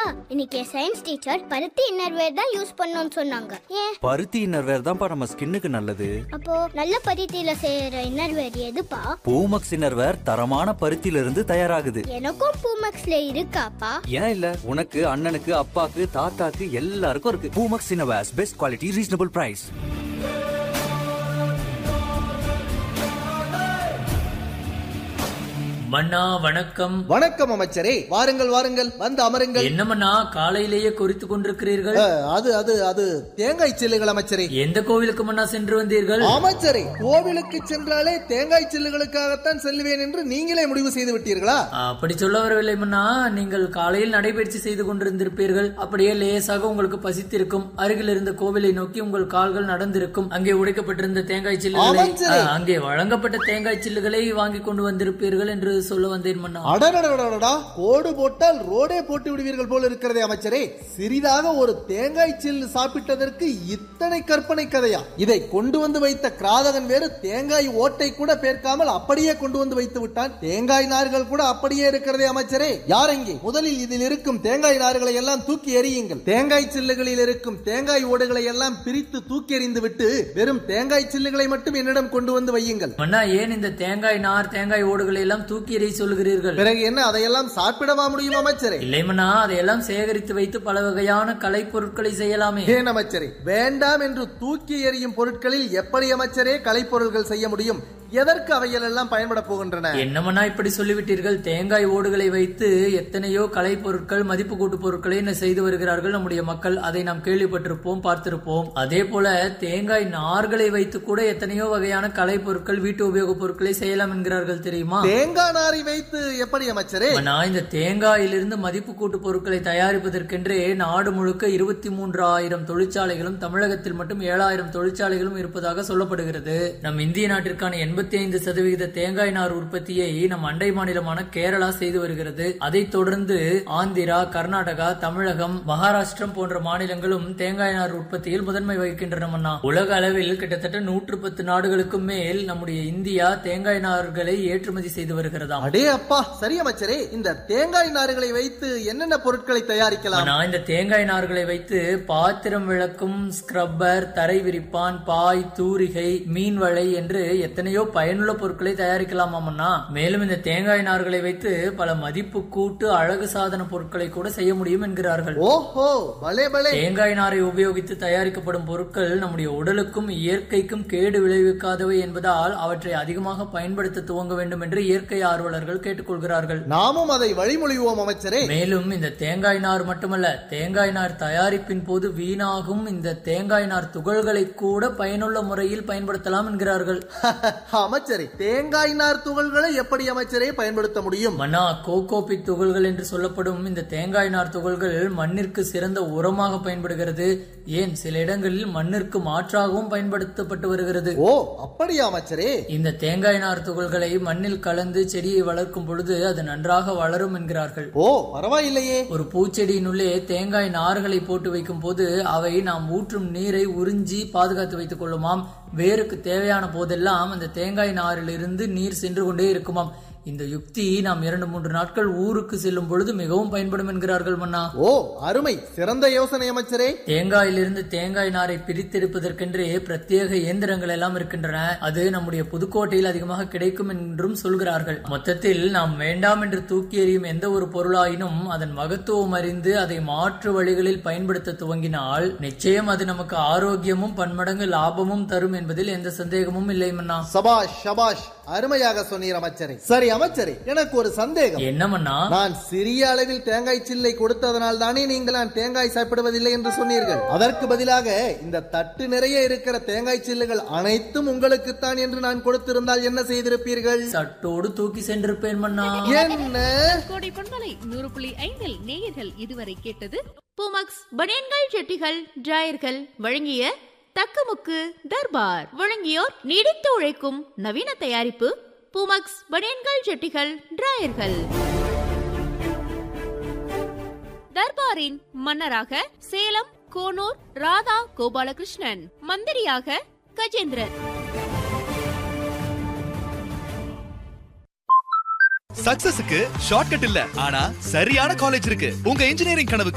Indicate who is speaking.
Speaker 1: இன்னைக்கு science teacher பருத்தி innerwear தான் யூஸ் பண்ணணும்னு சொன்னாங்க ஏன்
Speaker 2: பருத்தி இன்னர்வேர் தான்ப்பா நம்ம ஸ்கின்னுக்கு நல்லது
Speaker 1: அப்போ நல்ல பருத்தியில செய்யற இன்னர்வேர் எதுப்பா
Speaker 2: பூமக்ஸ் இன்னர்வேர் தரமான பருத்தியில இருந்து தயாராகுது
Speaker 1: எனக்கும் பூமக்ஸ்ல இருக்காப்பா
Speaker 2: ஏன் இல்ல உனக்கு அண்ணனுக்கு அப்பாக்கு தாத்தாக்கு எல்லாருக்கும் இருக்கு Poomex innerwears best quality reasonable price
Speaker 3: மன்னா வணக்கம்
Speaker 4: வணக்கம் அமைச்சரே வாருங்கள் வாருங்கள் வந்து அமருங்கள்
Speaker 3: என்ன மன்னா காலையிலேயே குறித்து கொண்டிருக்கிறீர்கள்
Speaker 4: அஹ், அது அது அது தேங்காய் சில்லுகள் அமைச்சரே
Speaker 3: எந்த கோவிலுக்கு மன்னா சென்று வந்தீர்கள்
Speaker 4: அமைச்சரே கோவிலுக்கு சென்றாலே தேங்காய் சில்லுகளுக்காகத்தான் செல்லுவேன் என்று நீங்களே முடிவு செய்து விட்டீர்களா
Speaker 3: அப்படி சொல்ல வரவில்லை மன்னா நீங்கள் காலையில் நடைபயிற்சி செய்து கொண்டிருந்திருப்பீர்கள் அப்படியே லேசாக உங்களுக்கு பசித்திருக்கும் அருகில் இருந்த கோவிலை நோக்கி உங்கள் கால்கள் நடந்திருக்கும் அங்கே உடைக்கப்பட்டிருந்த தேங்காய் சில்லுகளை
Speaker 4: அமைச்சரே.
Speaker 3: ஆ, அங்கே வழங்கப்பட்ட தேங்காய் சில்லுகளை வாங்கி கொண்டு வந்திருப்பீர்கள் என்று சொல்ல வந்தேன் மன்னா
Speaker 4: அடடடடடா கோடு போட்டால் ரோடே போட்டு விடுவீர்கள் போல இருக்கிறதே அமைச்சரே சிறிதாக ஒரு தேங்காய் சில்லு சாப்பிட்டதற்கு இத்தனை கற்பனை கதையா இதை கொண்டு வந்து வைத்த கிராதகன் வேறு தேங்காய் ஓட்டை கூட பேர்க்காமல் அப்படியே கொண்டு வந்து வைத்து விட்டான் தேங்காய் நார்கள் கூட அப்படியே இருக்கிறதே அமைச்சரே யார் எங்கே முதலில் இதில் இருக்கும் தேங்காய் நார்களை எல்லாம் தூக்கி எறியுங்கள் தேங்காய் சில்லுகளில் இருக்கும் தேங்காய் ஓடுகளை எல்லாம் பிரித்து தூக்கி எறிந்து விட்டு வெறும் தேங்காய் சில்லுகளை மட்டும் என்னிடம் கொண்டு வந்து வையுங்கள்
Speaker 3: மன்னா ஏன் இந்த தேங்காய் நார் தேங்காய் ஓடுகளை எல்லாம் தூக்கி எறிய சொல்கிறீர்கள்
Speaker 4: பிறகு என்ன அதையெல்லாம் சாப்பிடவா முடியும் அமைச்சரே
Speaker 3: இல்லை மன்னா அதையெல்லாம் சேகரித்து வைத்து பல வகையான கலை பொருட்களை செய்யலாமே
Speaker 4: ஏன் அமைச்சரே வேண்டாம் என்று தூக்கி எறியும் பொருட்களில் எப்படி அமைச்சரே கலைப்பொருள்கள் செய்ய முடியும் எதற்கு அவைகள் எல்லாம் பயன்பட போகின்றன
Speaker 3: என்னமண்ணா இப்படி சொல்லிவிட்டீர்கள் தேங்காய் ஓடுகளை வைத்து எத்தனையோ கலை பொருட்கள் மதிப்பு கூட்டு பொருட்களை என்ன செய்து வருகிறார்கள் நம்முடைய மக்கள் அதை நாம் கேள்விப்பட்டிருப்போம் பார்த்திருப்போம் அதே போல தேங்காய் நார்களை வைத்து கூட எத்தனையோ வகையான கலை பொருட்கள் வீட்டு உபயோகப் பொருட்களை செய்யலாம் என்கிறார்கள் தெரியுமா
Speaker 4: தேங்காய் நாரை வைத்து எப்படி அமைச்சரே
Speaker 3: நான் இந்த தேங்காயிலிருந்து மதிப்பு கூட்டு பொருட்களை தயாரிப்பதற்கென்றே நாடு முழுக்க இருபத்தி மூன்று ஆயிரம் தொழிற்சாலைகளும் தமிழகத்தில் மட்டும் ஏழாயிரம் தொழிற்சாலைகளும் இருப்பதாக சொல்லப்படுகிறது நம் இந்திய நாட்டிற்கான எண்பத்தி ஐந்து சதவிகித தேங்காய் நார் உற்பத்தியை நம் அண்டை மாநிலமான கேரளா செய்து வருகிறது அதைத் தொடர்ந்து ஆந்திரா கர்நாடகா தமிழகம் மகாராஷ்டிரம் போன்ற மாநிலங்களும் தேங்காய் நார் உற்பத்தியில் முதன்மை வகிக்கின்றன மன்னா உலக அளவில் கிட்டத்தட்ட நூற்று பத்து நாடுகளுக்கும் மேல் நம்முடைய இந்தியா தேங்காய் நார்களை ஏற்றுமதி செய்து வருகிறதாம்
Speaker 4: அடே அப்பா சரி அமைச்சரே இந்த தேங்காய் நார்களை வைத்து என்னென்ன பொருட்களை தயாரிக்கலாம்
Speaker 3: நான் இந்த தேங்காய் நார்களை வைத்து பாத்திரம் விளக்கும் ஸ்க்ரப்பர் தரை விரிப்பான் பாய் தூரிகை மீன் வலை என்று எத்தனையோ பயனுள்ள பொருட்களை தயாரிக்கலாமாமண்ணா மேலும் இந்த தேங்காய் நார்களை வைத்து பல மதிப்பு கூட்டு அழகு சாதன பொருட்களை கூட செய்ய முடியும் என்கிறார்கள்
Speaker 4: ஓஹோ பலே பலே
Speaker 3: தேங்காய் நாரை உபயோகித்து தயாரிக்கப்படும் பொருட்கள் நம்முடைய உடலுக்கும் இயற்கைக்கும் கேடு விளைவிக்காதவை என்பதால் அவற்றை அதிகமாக பயன்படுத்த துவங்க வேண்டும் என்று இயற்கை ஆர்வலர்கள் கேட்டுக்கொள்கிறார்கள்
Speaker 4: நாமும் அதை வழிமொழிவோம் அமைச்சரே
Speaker 3: மேலும் இந்த தேங்காய் நார் மட்டுமல்ல தேங்காய் நார் தயாரிப்பின் போது வீணாகும் இந்த தேங்காய் நார் துகள்களை கூட பயனுள்ள முறையில் பயன்படுத்தலாம் என்கிறார்கள்
Speaker 4: அமைச்சரே தேங்காய் நார் துகள்களை எப்படி அமைச்சரே பயன்படுத்த முடியும்
Speaker 3: மன்னா கோகோபி துகள்கள் என்று சொல்லப்படும் இந்த தேங்காய் நார் துகள்கள் மண்ணிற்கு சிறந்த உரமாக பயன்படுகிறது ஏன் சில இடங்களில் மண்ணிற்கு மாற்றாகவும் பயன்படுத்தப்பட்டு வருகிறது
Speaker 4: ஓ அப்படியா அமைச்சரே
Speaker 3: இந்த தேங்காய் நார் துகள்களை மண்ணில் கலந்து செடியை வளர்க்கும் பொழுது அது நன்றாக வளரும் என்கிறார்கள்
Speaker 4: ஓ பரவாயில்லையே
Speaker 3: ஒரு பூச்செடியினுள்ளே தேங்காய் நார்களை போட்டு வைக்கும் போது அவை நாம் ஊற்றும் நீரை உறிஞ்சி பாதுகாத்து வைத்துக் கொள்ளுமாம் வேருக்கு தேவையான போதெல்லாம் அந்த தேங்காய் நாரிலிருந்து நீர் சென்று கொண்டே இருக்குமாம் இந்த யுக்தி நாம் இரண்டு மூன்று நாட்கள் ஊருக்கு செல்லும் பொழுது மிகவும் பயன்படும் என்கிறார்கள் மன்னா
Speaker 4: ஓ அருமை சிறந்த யோசனை அமைச்சரே
Speaker 3: தேங்காயிலிருந்து தேங்காய் நாரை பிரித்தெடுப்பதற்கென்றே பிரத்யேக இயந்திரங்கள் எல்லாம் இருக்கின்றன அது நம்முடைய புதுக்கோட்டையில் அதிகமாக கிடைக்கும் என்றும் சொல்கிறார்கள் மொத்தத்தில் நாம் வேண்டாம் என்று தூக்கி எறியும் எந்த ஒரு பொருளாயினும் அதன் மகத்துவம் அறிந்து அதை மாற்று வழிகளில் பயன்படுத்த துவங்கினால் நிச்சயம் அது நமக்கு ஆரோக்கியமும் பன்மடங்கு லாபமும் தரும் என்பதில் எந்த சந்தேகமும் இல்லை மன்னா
Speaker 4: சபாஷ் சபாஷ் அருமையாக சொன்னீர் அமைச்சரே சரி அமைச்சரே எனக்கு ஒரு சந்தேகம்
Speaker 3: என்ன மன்னா
Speaker 4: நான் சிறிய அளவில் தேங்காய் சில்லை கொடுத்ததனால் தானே நீங்கள் நான் தேங்காய் சாப்பிடுவதில்லை என்று சொன்னீர்கள் அதற்கு பதிலாக இந்த தட்டு நிறைய இருக்கிற தேங்காய் சில்லுகள் அனைத்தும் உங்களுக்குத்தான் என்று நான் கொடுத்திருந்தால் என்ன செய்திருப்பீர்கள்
Speaker 3: சட்டோடு தூக்கி சென்றிருப்பேன் மன்னா
Speaker 4: என்ன
Speaker 5: கோடை பொன்மலை நூறு புள்ளி ஐந்தில் நேயர்கள் இதுவரை கேட்டது
Speaker 6: பூமக்ஸ் பனியன்கள் ஜெட்டிகள் டிராயர்கள் வழங்கிய தக்கமுக்கு தர்பார் வழங்கியோர் நீடித்து உழைக்கும் நவீன தயாரிப்பு பூமக்ஸ் பனியன்கள் ஜெட்டிகள் டிராயர்கள் தர்பாரின் மன்னராக சேலம் கோனூர் ராதா கோபாலகிருஷ்ணன் மந்திரியாக கஜேந்திரன்
Speaker 7: சக்சஸுக்கு ஷார்ட்கட் இல்ல ஆனா சரியான காலேஜ் இருக்கு உங்க இன்ஜினியரிங் கனவுக்கு